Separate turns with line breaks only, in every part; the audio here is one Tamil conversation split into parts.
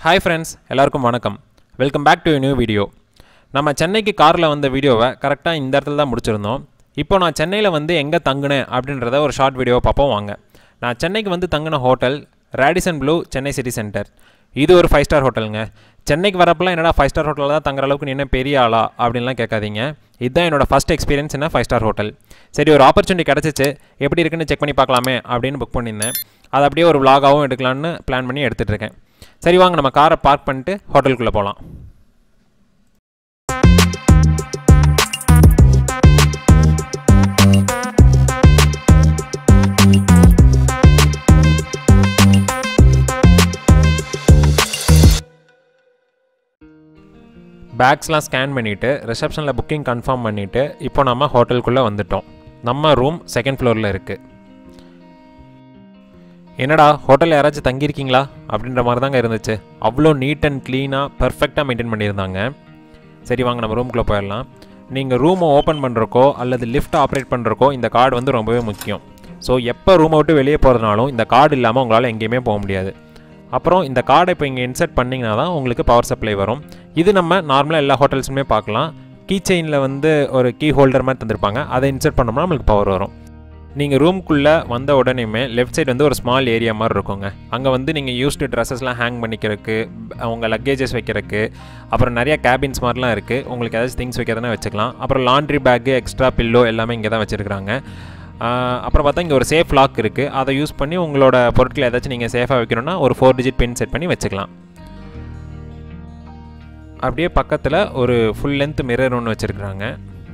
ஹாய் ஃப்ரெண்ட்ஸ் எல்லாருக்கும் வணக்கம் welcome back to new video நம்ம சென்னைக்கு காரில் வந்த வீடியோவை கரெக்டாக இந்த இடத்துல தான் முடிச்சிருந்தோம் இப்போ நான் சென்னையில் வந்து எங்கே தங்குனேன் அப்படின்றத ஒரு ஷார்ட் வீடியோவை பார்ப்போம் வாங்க நான் சென்னைக்கு வந்து தங்கின hotel Radisson Blu Chennai city centre இது ஒரு ஃபைவ் ஸ்டார் ஹோட்டலுங்க சென்னைக்கு வரப்பெல்லாம் என்னடா ஃபைவ் ஸ்டார் ஹோட்டலில் தான் தங்குற அளவுக்கு நீ என்ன பெரிய ஆளா அப்படின்லாம் கேட்காதீங்க இதுதான் என்னோட ஃபஸ்ட் எக்ஸ்பீரியன்ஸ் என்ன ஃபைவ் ஸ்டார் ஹோட்டல் சரி ஒரு ஆப்பர்ச்சுனிட்டி கிடச்சிச்சு எப்படி இருக்குன்னு செக் பண்ணி பார்க்கலாமே அப்படின்னு புக் பண்ணியிருந்தேன் அதை அப்படியே ஒரு vlog-ஆவும் எடுக்கலான்னு பிளான் பண்ணி எடுத்துகிட்டு இருக்கேன் சரி வாங்க நம்ம காரை பார்க் பண்ணிட்டு ஹோட்டலுக்குள்ளே போகலாம் பேக்ஸ்லாம் ஸ்கேன் பண்ணிவிட்டு ரிசப்ஷனில் புக்கிங் கன்ஃபார்ம் பண்ணிவிட்டு இப்போ நம்ம ஹோட்டலுக்குள்ளே வந்துட்டோம் நம்ம ரூம் செகண்ட் ஃப்ளோரில் இருக்குது என்னடா ஹோட்டலில் யாராச்சும் தங்கியிருக்கீங்களா அப்படின்ற மாதிரி தாங்க இருந்துச்சு அவ்வளோ நீட் அண்ட் க்ளீனாக பர்ஃபெக்டாக மெயின்டைன் பண்ணியிருந்தாங்க சரி வாங்க நம்ம ரூம்குள்ளே போயிடலாம் நீங்கள் ரூமை ஓப்பன் பண்ணுறக்கோ அல்லது லிஃப்ட் ஆப்ரேட் பண்ணுறக்கோ இந்த கார்டு வந்து ரொம்பவே முக்கியம் ஸோ எப்போ ரூமை விட்டு வெளியே போகிறதுனாலும் இந்த கார்டு இல்லாமல் உங்களால் எங்கேயுமே போக முடியாது அப்புறம் இந்த கார்டை இப்போ இங்கே இன்சர்ட் பண்ணிங்கன்னா தான் உங்களுக்கு பவர் சப்ளை வரும் இது நம்ம நார்மலாக எல்லா ஹோட்டல்ஸுமே பார்க்கலாம் கீ செயினில் வந்து ஒரு கீ ஹோல்டர் மாதிரி தந்திருப்பாங்க அதை இன்சர்ட் பண்ணோம்னா நம்மளுக்கு பவர் வரும் நீங்கள் ரூம்குள்ளே வந்த உடனேயுமே லெஃப்ட் சைடு வந்து ஒரு ஸ்மால் ஏரியா மாதிரி இருக்குங்க அங்கே வந்து நீங்கள் யூஸ்டு ட்ரெஸ்ஸஸ்லாம் ஹேங் பண்ணிக்கிறதுக்கு உங்கள் லக்கேஜஸ் வைக்கிறதுக்கு அப்புறம் நிறைய கேபின்ஸ் மாதிரிலாம் இருக்குது உங்களுக்கு ஏதாச்சும் திங்ஸ் வைக்கிறதுனா வச்சுக்கலாம் அப்புறம் லாண்ட்ரி பேக்கு எக்ஸ்ட்ரா பில்லோ எல்லாமே இங்கே தான் வச்சுருக்காங்க அப்புறம் பார்த்தா இங்கே ஒரு சேஃப் லாக் இருக்குது அதை யூஸ் பண்ணி உங்களோட பொருட்களை ஏதாச்சும் நீங்கள் சேஃபாக வைக்கணும்னா ஒரு ஃபோர் டிஜிட் பின் செட் பண்ணி வச்சுக்கலாம் அப்படியே பக்கத்தில் ஒரு ஃபுல் லென்த் மிரர் ஒன்று வச்சுருக்குறாங்க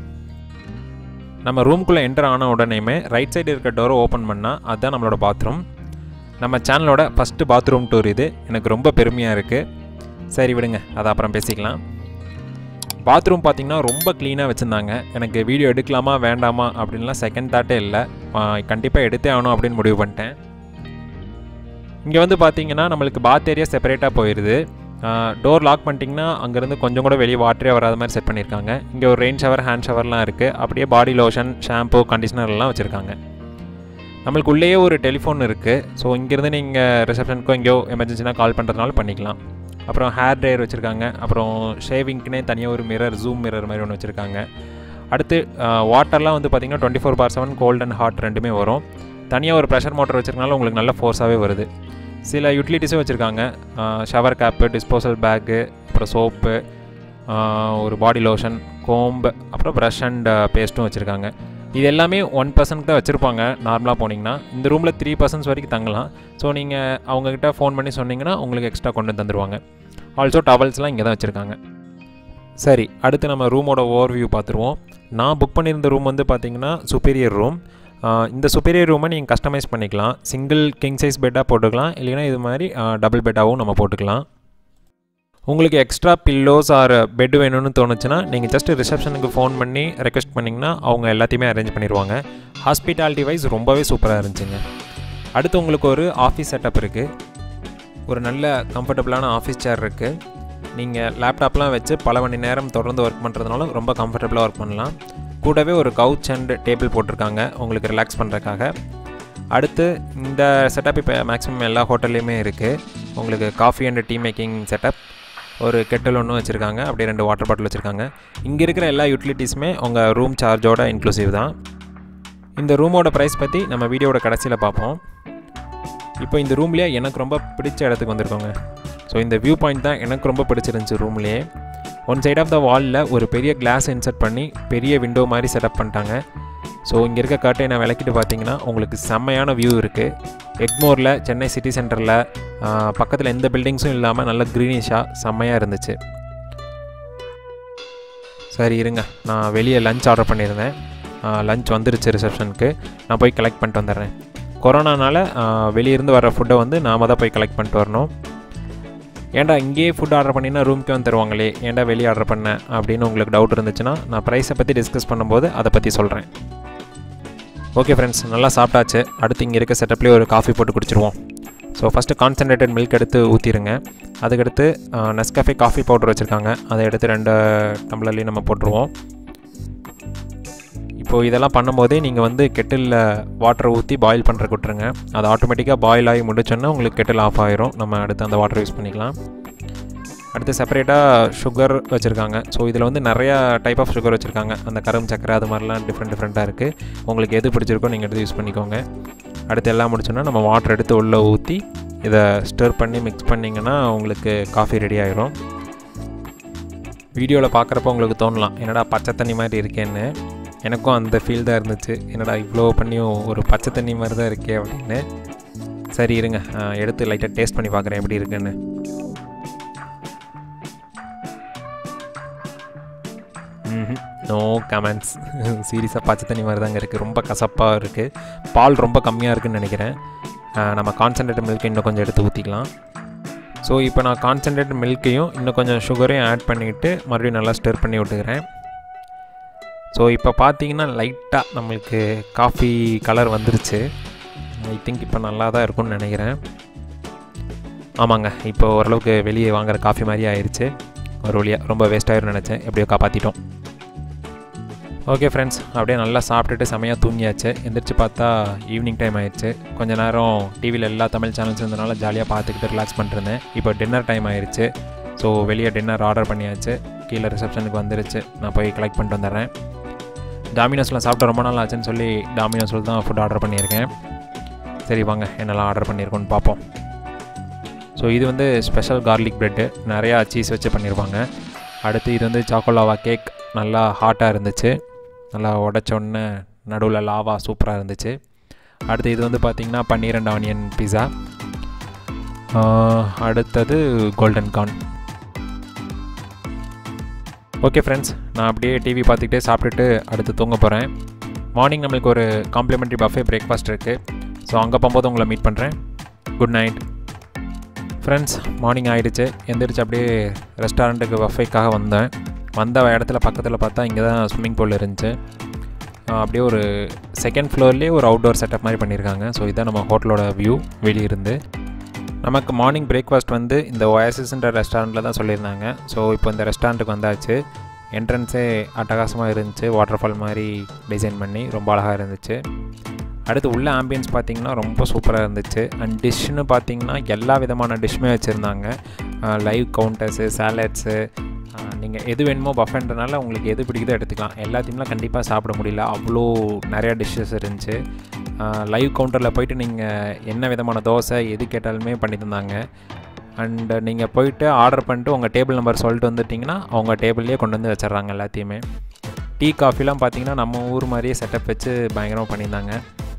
நம்ம ரூம்குள்ளே என்டர் ஆன உடனேயுமே ரைட் சைடு இருக்க டோரை ஓப்பன் பண்ணால் அதுதான் நம்மளோட பாத்ரூம் நம்ம சேனலோட ஃபஸ்ட்டு பாத்ரூம் டூர் இது எனக்கு ரொம்ப பெருமையாக இருக்குது சரி விடுங்க அதை அப்புறம் பேசிக்கலாம் பாத்ரூம் பார்த்தீங்கன்னா ரொம்ப க்ளீனாக வச்சுருந்தாங்க எனக்கு வீடியோ எடுக்கலாமா வேண்டாமா அப்படின்லாம் செகண்ட் தாட்டே இல்லை கண்டிப்பாக எடுத்தே ஆகணும் அப்படின்னு முடிவு பண்ணிட்டேன் இங்கே வந்து பார்த்தீங்கன்னா நம்மளுக்கு பாத் ஏரியா செப்பரேட்டாக போயிடுது டோர் லாக் பண்ணிட்டிங்கன்னா அங்கேருந்து கொஞ்சம் கூட வெளியே வாட்டரே வராத மாதிரி செட் பண்ணியிருக்காங்க இங்கே ஒரு ரெயின் ஷவர் ஹேண்ட் ஷவர்லாம் இருக்குது அப்படியே பாடி லோஷன் ஷாம்பு கண்டிஷனர்லாம் வச்சுருக்காங்க நம்மளுக்கு உள்ளேயே ஒரு டெலிஃபோன் இருக்குது ஸோ இங்கேருந்து நீங்கள் ரிசப்ஷனுக்கோ எங்கேயோ எமர்ஜென்சினா கால் பண்ணுறதுனால பண்ணிக்கலாம் அப்புறம் ஹேர் ட்ரையர் வச்சுருக்காங்க அப்புறம் ஷேவிங்க்குனே தனியாக ஒரு மிரர் ஜூம் மிரர் மாதிரி ஒன்று வச்சுருக்காங்க அடுத்து வாட்டர்லாம் வந்து பார்த்திங்கன்னா twenty four by seven cold and hot ரெண்டுமே வரும் தனியாக ஒரு ப்ரெஷர் மோட்டர் வச்சுருக்கனால உங்களுக்கு நல்ல ஃபோர்ஸாகவே வருது சில யூட்டிலிட்டிஸும் வச்சுருக்காங்க ஷவர் கேப்பு டிஸ்போசல் பேக்கு அப்புறம் சோப்பு ஒரு பாடி லோஷன் கோம்பு அப்புறம் ப்ரஷ் அண்ட் பேஸ்ட்டும் வச்சுருக்காங்க இது எல்லாமே ஒன் பர்சன்ட் தான் வச்சுருப்பாங்க நார்மலாக போனீங்கன்னா இந்த ரூமில் த்ரீ பர்சன்ட்ஸ் வரைக்கும் தங்கலாம் ஸோ நீங்கள் அவங்கக்கிட்ட ஃபோன் பண்ணி சொன்னீங்கன்னா உங்களுக்கு எக்ஸ்ட்ரா கொண்டு வந்து தந்துடுவாங்க ஆல்சோ டவல்ஸ்லாம் இங்கே தான் வச்சுருக்காங்க சரி அடுத்து நம்ம ரூமோட ஓவர் வியூ பார்த்துருவோம் நான் புக் பண்ணியிருந்த ரூம் வந்து பார்த்திங்கன்னா சுப்பீரியர் ரூம் இந்த சுப்பீரியர் ரூமை நீங்கள் கஸ்டமைஸ் பண்ணிக்கலாம் சிங்கிள் கிங் சைஸ் பெட்டாக போட்டுக்கலாம் இல்லைன்னா இது மாதிரி டபுள் பெட்டாகவும் நம்ம போட்டுக்கலாம் உங்களுக்கு எக்ஸ்ட்ரா பில்லோஸ் ஆர் பெட் வேணும்னு தோணுச்சுன்னா நீங்கள் ஜஸ்ட் ரிசப்ஷனுக்கு ஃபோன் பண்ணி ரெக்வெஸ்ட் பண்ணிங்கன்னா அவங்க எல்லாத்தையுமே அரேஞ்ச் பண்ணிடுவாங்க ஹாஸ்பிட்டாலிட்டி வைஸ் ரொம்பவே சூப்பராக இருந்துச்சுங்க அடுத்து உங்களுக்கு ஒரு ஆஃபீஸ் செட்டப் இருக்குது ஒரு நல்ல கம்ஃபர்டபுளான ஆஃபீஸ் சேர் இருக்குது நீங்கள் லேப்டாப்லாம் வச்சு பல மணி நேரம் தொடர்ந்து ஒர்க் பண்ணுறதுனால ரொம்ப கம்ஃபர்டபுளாக ஒர்க் பண்ணலாம் கூடவே ஒரு கவுச் அண்ட் டேபிள் போட்டிருக்காங்க உங்களுக்கு ரிலாக்ஸ் பண்ணுறதுக்காக அடுத்து இந்த செட்டப் இப்போ மேக்ஸிமம் எல்லா ஹோட்டல்லையுமே இருக்குது உங்களுக்கு coffee and tea making setup ஒரு கெட்டில் ஒன்று வச்சுருக்காங்க அப்படியே ரெண்டு வாட்டர் பாட்டில் வச்சுருக்காங்க இங்கே இருக்கிற எல்லா யூட்டிலிட்டிஸுமே உங்கள் ரூம் சார்ஜோட இன்க்ளூசிவ் தான் இந்த ரூமோட ப்ரைஸ் பற்றி நம்ம வீடியோட கடைசியில் பார்ப்போம் இப்போ இந்த ரூம்லேயே எனக்கு ரொம்ப பிடிச்ச இடத்துக்கு வந்திருக்கோங்க ஸோ இந்த வியூ பாயிண்ட் தான் எனக்கு ரொம்ப பிடிச்சிருந்துச்சி ரூம்லேயே ஒன் சைட் ஆஃப் த வாலில் ஒரு பெரிய கிளாஸ் இன்சர்ட் பண்ணி பெரிய விண்டோ மாதிரி செட்டப் பண்ணிட்டாங்க ஸோ இங்கே இருக்க கர்ட்டை நான் விளக்கிட்டு பார்த்தீங்கன்னா உங்களுக்கு செம்மையான வியூ இருக்குது எக்மோரில் சென்னை சிட்டி சென்டரில் பக்கத்தில் எந்த பில்டிங்ஸும் இல்லாமல் நல்ல க்ரீனிஷாக செம்மையாக இருந்துச்சு சரி இருங்க நான் வெளியே லஞ்ச் ஆர்டர் பண்ணியிருந்தேன் லஞ்ச் வந்துருச்சு ரிசப்ஷனுக்கு நான் போய் கலெக்ட் பண்ணிட்டு வந்துடுறேன் கொரோனானால வெளியிருந்து வர ஃபுட்டை வந்து நாம தான் போய் கலெக்ட் பண்ணிட்டு வரணும் ஏன்டா இங்கேயே ஃபுட் ஆர்டர் பண்ணினா ரூம்க்கே வந்து தருவாங்களே ஏன்டா வெளியே ஆர்டர் பண்ணேன் அப்படின்னு உங்களுக்கு டவுட் இருந்துச்சுன்னா நான் ப்ரைஸை பற்றி டிஸ்கஸ் பண்ணும்போது அதை பற்றி சொல்கிறேன் ஓகே ஃப்ரெண்ட்ஸ் நல்லா சாப்பிட்டாச்சு அடுத்து இங்கே இருக்க செட்டப்லேயே ஒரு காஃபி போட்டு குடிச்சிருவோம் ஸோ ஃபஸ்ட்டு கான்சன்ட்ரேட்டட் மில்க் எடுத்து ஊற்றிடுங்க அதுக்கடுத்து நெஸ்கஃபே காஃபி பவுடர் வச்சுருக்காங்க அதை எடுத்து ரெண்டு டம்ளர்லேயும் நம்ம போட்டுருவோம் இப்போது இதெல்லாம் பண்ணும்போதே நீங்கள் வந்து கெட்டிலில் வாட்டரை ஊற்றி பாயில் பண்ணுறக்கு விட்ருங்க அது ஆட்டோமேட்டிக்காக பாயில் ஆகி முடிச்சோன்னா உங்களுக்கு கெட்டில் ஆஃப் ஆயிரும் நம்ம அடுத்து அந்த வாட்டர் யூஸ் பண்ணிக்கலாம் அடுத்து செப்பரேட்டாக சுகர் வச்சுருக்காங்க ஸோ இதில் வந்து நிறையா டைப் ஆஃப் சுகர் வச்சுருக்காங்க அந்த கரும்பு சக்கரை அது மாதிரிலாம் டிஃப்ரெண்ட் டிஃப்ரெண்ட்டாக இருக்குது உங்களுக்கு எது பிடிச்சிருக்கோ நீங்கள் எடுத்து யூஸ் பண்ணிக்கோங்க அடுத்து எல்லாம் முடிச்சோன்னா நம்ம வாட்டர் எடுத்து உள்ளே ஊற்றி இதை ஸ்டர் பண்ணி மிக்ஸ் பண்ணிங்கன்னா உங்களுக்கு காஃபி ரெடி ஆயிரும் வீடியோவில் பார்க்குறப்ப உங்களுக்கு தோணலாம் என்னடா பச்சை தண்ணி மாதிரி இருக்கேன்னு எனக்கும் அந்த ஃபீல் தான் இருந்துச்சு என்னடா இவ்வளோ பண்ணியும் ஒரு பச்சை தண்ணி மாதிரி தான் இருக்கே அப்படின்னு சரி இருங்க எடுத்து லைட்டாக டேஸ்ட் பண்ணி பார்க்குறேன் எப்படி இருக்குன்னு நோ கமெண்ட்ஸ் சீரியஸாக பச்சை தண்ணி மாதிரி தாங்க இருக்குது ரொம்ப கசப்பாக இருக்குது பால் ரொம்ப கம்மியாக இருக்குதுன்னு நினைக்கிறேன் நம்ம கான்சன்ட்ரேட் மில்க் இன்னும் கொஞ்சம் எடுத்து ஊற்றிக்கலாம் ஸோ இப்போ நான் கான்சன்ட்ரேட் மில்க்கையும் இன்னும் கொஞ்சம் சுகரையும் ஆட் பண்ணிவிட்டு மறுபடியும் நல்லா ஸ்டர் பண்ணி விட்டுக்கிறேன் ஸோ இப்போ பார்த்தீங்கன்னா லைட்டாக நம்மளுக்கு காஃபி கலர் வந்துருச்சு ஐ திங்க் இப்போ நல்லா தான் இருக்கும்னு நினைக்கிறேன் ஆமாங்க இப்போ ஓரளவுக்கு வெளியே வாங்குகிற காஃபி மாதிரி ஆயிடுச்சு ஒரு வழியாக ரொம்ப வேஸ்ட் ஆகிரும் நினச்சேன் எப்படியோ காப்பாற்றிட்டோம் ஓகே ஃப்ரெண்ட்ஸ் அப்படியே நல்லா சாப்பிட்டுட்டு செமையாக தூங்கியாச்சு எந்திரிச்சு பார்த்தா ஈவினிங் டைம் ஆயிடுச்சு கொஞ்ச நேரம் டிவியில் எல்லா தமிழ் சேனல்ஸ் இருந்தனால ஜாலியாக பார்த்துக்கிட்டு ரிலாக்ஸ் பண்ணிருந்தேன் இப்போ டின்னர் டைம் ஆயிடுச்சு ஸோ வெளியே டின்னர் ஆர்டர் பண்ணியாச்சு கீழே ரிசப்ஷனுக்கு வந்துருச்சு நான் போய் கலெக்ட் பண்ணிட்டு வந்துடுறேன் டாமினோஸில் சாப்பிட்டு ரொம்ப நாள் ஆச்சுன்னு சொல்லி டாமினோஸில் தான் ஃபுட் ஆர்டர் பண்ணியிருக்கேன் சரி வாங்க என்னெல்லாம் ஆர்டர் பண்ணியிருக்கோன்னு பார்ப்போம் ஸோ இது வந்து ஸ்பெஷல் கார்லிக் ப்ரெட்டு நிறையா சீஸ் வச்சு பண்ணியிருப்பாங்க அடுத்து இது வந்து சாக்கோலாவா கேக் நல்லா ஹாட்டாக இருந்துச்சு நல்லா உடச்சோடனே நடுவில் லாவா சூப்பராக இருந்துச்சு அடுத்து இது வந்து பார்த்திங்கன்னா பன்னீரண்ட் ஆனியன் பிஸா அடுத்தது கோல்டன் கார்ன் ஓகே ஃப்ரெண்ட்ஸ் நான் அப்படியே டிவி பார்த்துக்கிட்டே சாப்பிட்டுட்டு அடுத்து தூங்க போகிறேன் மார்னிங் நம்மளுக்கு ஒரு காம்ப்ளிமெண்ட்ரி பஃபே பிரேக்ஃபாஸ்ட் இருக்குது ஸோ அங்கே போகும்போது உங்களை மீட் பண்ணுறேன் குட் நைட் ஃப்ரெண்ட்ஸ் மார்னிங் ஆகிடுச்சு எந்திரிச்சு அப்படியே ரெஸ்டாரண்ட்டுக்கு பஃபேக்காக வந்தேன் வந்த இடத்துல பக்கத்தில் பார்த்தா இங்கே தான் ஸ்விம்மிங் பூல் இருந்துச்சு அப்படியே ஒரு செகண்ட் ஃப்ளோர்லேயே ஒரு அவுட்டோர் செட்டப் மாதிரி பண்ணியிருக்காங்க ஸோ இதுதான் நம்ம ஹோட்டலோட வியூ வெளியிருந்து நமக்கு மார்னிங் பிரேக்ஃபாஸ்ட் வந்து இந்த ஒயாசிஸ்ன்ற ரெஸ்டாரண்ட்டில் தான் சொல்லியிருந்தாங்க ஸோ இப்போ இந்த ரெஸ்டாரண்ட்டுக்கு வந்தாச்சு என்ட்ரன்ஸே அட்டகாசமாக இருந்துச்சு வாட்டர் ஃபால் மாதிரி டிசைன் பண்ணி ரொம்ப அழகாக இருந்துச்சு அடுத்து உள்ள ஆம்பியன்ஸ் பார்த்திங்கன்னா ரொம்ப சூப்பராக இருந்துச்சு அண்ட் டிஷ்ஷுன்னு பார்த்தீங்கன்னா எல்லா விதமான டிஷ்ஷுமே வச்சுருந்தாங்க லைவ் கவுண்டர்ஸு சாலட்ஸு நீங்கள் எது வேணுமோ பஃபன்றனால உங்களுக்கு எது பிடிக்குதோ எடுத்துக்கலாம் எல்லாத்தையும்லாம் கண்டிப்பாக சாப்பிட முடியல அவ்வளோ நிறையா டிஷ்ஷஸ் இருந்துச்சு லைவ் கவுண்டரில் போயிட்டு நீங்கள் என்ன விதமான தோசை எது கேட்டாலுமே பண்ணி தந்தாங்க அண்டு நீங்கள் போயிட்டு ஆர்டர் பண்ணிட்டு உங்கள் டேபிள் நம்பர் சொல்லிட்டு வந்துட்டிங்கன்னா அவங்க டேபிள்லேயே கொண்டு வந்து வச்சிட்றாங்க எல்லாத்தையுமே டீ காஃபிலாம் பார்த்தீங்கன்னா நம்ம ஊர் மாதிரியே செட்டப் வச்சு பயங்கரமாக பண்ணியிருந்தாங்க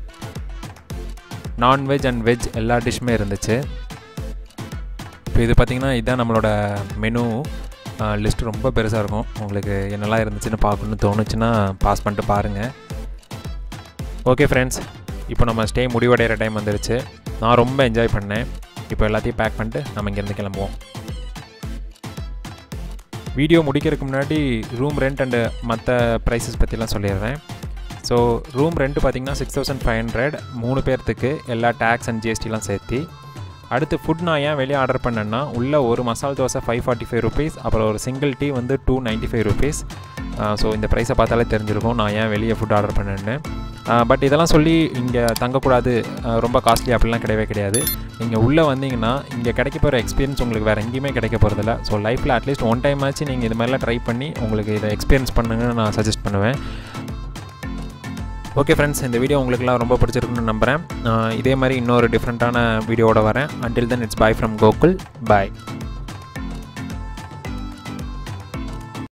நான்வெஜ் அண்ட் வெஜ் எல்லா டிஷ்ஷுமே இருந்துச்சு இப்போ இது பார்த்திங்கன்னா இதுதான் நம்மளோட மெனு லிஸ்ட்டு ரொம்ப பெருசாக இருக்கும் உங்களுக்கு என்னெல்லாம் இருந்துச்சுன்னு பார்க்கணுன்னு தோணுச்சுன்னா பாஸ் பண்ணிட்டு பாருங்கள் ஓகே ஃப்ரெண்ட்ஸ் இப்போ நம்ம ஸ்டே முடிவடைகிற டைம் வந்துருச்சு நான் ரொம்ப என்ஜாய் பண்ணேன் இப்போ எல்லாத்தையும் பேக் பண்ணிட்டு நம்ம இங்கேருந்து கிளம்புவோம் வீடியோ முடிக்கிறதுக்கு முன்னாடி ரூம் ரெண்ட் அண்டு மற்ற ப்ரைஸஸ் பற்றிலாம் சொல்லிடுறேன் ஸோ ரூம் ரெண்ட்டு பார்த்திங்கன்னா சிக்ஸ் தௌசண்ட் ஃபைவ் ஹண்ட்ரட் மூணு பேர்த்துக்கு எல்லா டேக்ஸ் அண்ட் ஜிஎஸ்டிலாம் சேர்த்து அடுத்து ஃபுட் நான் ஏன் வெளியே ஆர்டர் பண்ணேன்னா உள்ள ஒரு masala dosa five forty five rupees அப்புறம் ஒரு சிங்கிள் டீ வந்து two ninety five rupees so இந்த ப்ரைஸை பார்த்தாலே தெரிஞ்சிருக்கும் நான் ஏன் வெளியே ஃபுட் ஆர்டர் பண்ணேன்னு பட் இதெல்லாம் சொல்லி இங்கே தங்கக்கூடாது ரொம்ப காஸ்ட்லி அப்படிலாம் கிடையவே கிடையாது நீங்கள் உள்ளே வந்தீங்கன்னா இங்கே கிடைக்க போகிற எக்ஸ்பீரியன்ஸ் உங்களுக்கு வேறு எங்கேயுமே கிடைக்க போகிறதில்ல ஸோ லைஃப்பில் அட்லீஸ்ட் ஒன் டைம் ஆச்சு நீங்கள் இது மாதிரிலாம் ட்ரை பண்ணி உங்களுக்கு இதை எக்ஸ்பீரியன்ஸ் பண்ணுங்கன்னு நான் சஜஸ்ட் பண்ணுவேன் ஓகே ஃப்ரெண்ட்ஸ் இந்த வீடியோ உங்களுக்குலாம் ரொம்ப பிடிச்சிருக்குன்னு நம்புகிறேன் இதே மாதிரி இன்னொரு டிஃப்ரெண்ட்டான வீடியோவோட வரேன் until then it's bye from Gokul bye